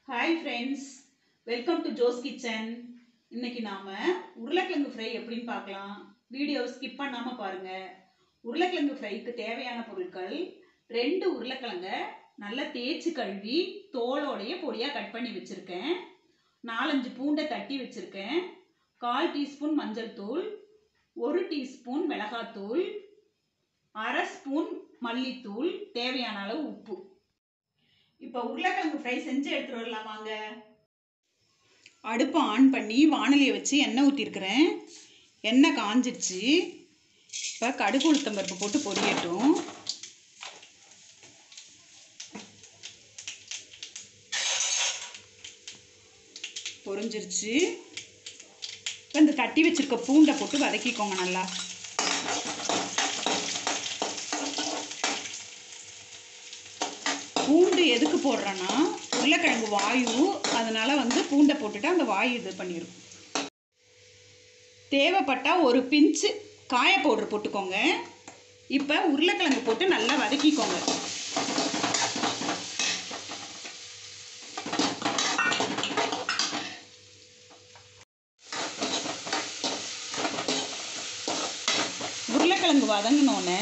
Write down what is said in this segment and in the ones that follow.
hi friends welcome to Jo's kitchen இன்னைக்கு நாம உருளைக்கிழங்கு ஃப்ரை எப்படின்னு பார்க்கலாம் வீடியோவை ஸ்கிப் பண்ணாம பாருங்க உருளைக்கிழங்கு ஃப்ரைக்கு தேவையான பொருட்கள் ரெண்டு உருளைக்கிழங்க நல்லா தேய்ச்சி கழுவி தோலோடைய பொடியாக கட் பண்ணி வச்சுருக்கேன் நாலஞ்சு பூண்டை தட்டி வச்சுருக்கேன் கால் டீஸ்பூன் மஞ்சள் தூள் ஒரு டீஸ்பூன் மிளகாத்தூள் அரை ஸ்பூன் மல்லித்தூள் தேவையான அளவு உப்பு இப்போ உருளைக்கிழங்கு ஃப்ரை செஞ்சு எடுத்துட்டு வரலாம் வாங்க அடுப்பை ஆன் பண்ணி வானலியை வச்சு எண்ணெய் ஊற்றிருக்கிறேன் எண்ணெய் காஞ்சிடுச்சு இப்போ கடுகு உளுத்தம் பருப்பு போட்டு பொரியட்டும் பொரிஞ்சிருச்சு இப்போ இந்த தட்டி வச்சிருக்க பூண்டை போட்டு வதக்கிக்கோங்க நல்லா பூண்டு எதுக்கு போடுறேன்னா உருளைக்கிழங்கு வாயு அதனால வந்து பூண்டை போட்டுட்டு அந்த வாயு இது பண்ணிடும் தேவைப்பட்டால் ஒரு பிஞ்சு காய பவுடர் போட்டுக்கோங்க இப்போ உருளைக்கிழங்கு போட்டு நல்லா வதக்கிக்கோங்க உருளைக்கிழங்கு வதங்கினோன்னே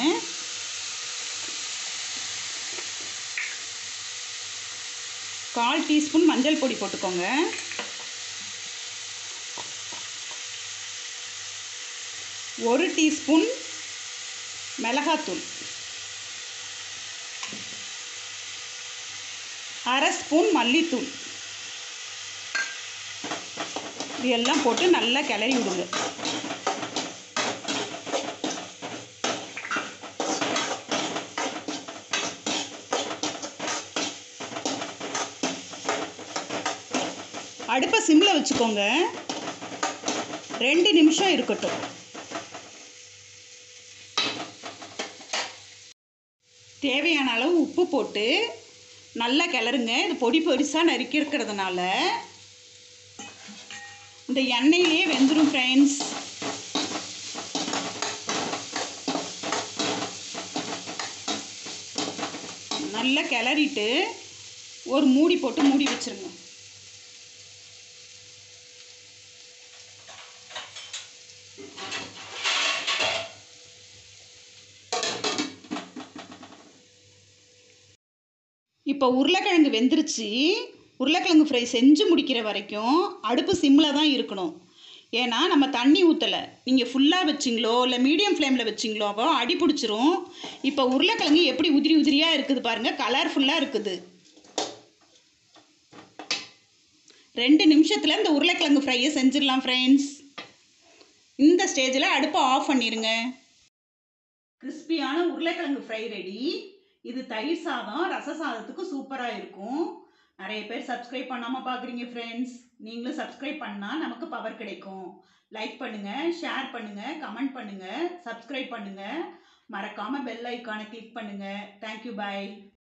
கால் டீஸ்பூன் மஞ்சள் பொடி போட்டுக்கோங்க ஒரு டீஸ்பூன் மிளகாத்தூள் அரை ஸ்பூன் மல்லித்தூள் இது எல்லாம் போட்டு நல்லா கிளறி விடுங்க அடுப்பை சிம்மில் வச்சுக்கோங்க ரெண்டு நிமிஷம் இருக்கட்டும் தேவையான அளவு உப்பு போட்டு நல்லா கிளறுங்க இது பொடி பொடிசாக நறுக்கி இருக்கிறதுனால இந்த எண்ணெயிலேயே வெந்துடும் ஃப்ரெண்ட்ஸ் நல்லா கிளறிட்டு ஒரு மூடி போட்டு மூடி வச்சிருங்க இப்போ உருளைக்கிழங்கு வெந்துருச்சு உருளைக்கிழங்கு ஃப்ரை செஞ்சு முடிக்கிற வரைக்கும் அடுப்பு சிம்மில் தான் இருக்கணும் ஏன்னா நம்ம தண்ணி ஊற்றலை நீங்கள் ஃபுல்லாக வச்சிங்களோ இல்லை மீடியம் ஃப்ளேமில் வச்சிங்களோவோ அடி பிடிச்சிரும் இப்போ உருளைக்கிழங்கு எப்படி உதிரி உதிரியாக இருக்குது பாருங்கள் கலர்ஃபுல்லாக இருக்குது ரெண்டு நிமிஷத்தில் இந்த உருளைக்கிழங்கு ஃப்ரையை செஞ்சிடலாம் ஃப்ரெண்ட்ஸ் இந்த ஸ்டேஜில் அடுப்பை ஆஃப் பண்ணிடுங்க கிறிஸ்பியான உருளைக்கிழங்கு ஃப்ரை ரெடி இது தயிர் சாதம் ரச சாதத்துக்கு சூப்பராக இருக்கும் நிறைய பேர் சப்ஸ்கிரைப் பண்ணாமல் பார்க்குறீங்க ஃப்ரெண்ட்ஸ் நீங்களும் சப்ஸ்கிரைப் பண்ணால் நமக்கு பவர் கிடைக்கும் லைக் பண்ணுங்கள் ஷேர் பண்ணுங்கள் கமெண்ட் பண்ணுங்கள் சப்ஸ்கிரைப் பண்ணுங்கள் மறக்காமல் பெல் ஐக்கானை கிளிக் பண்ணுங்கள் தேங்க்யூ பாய்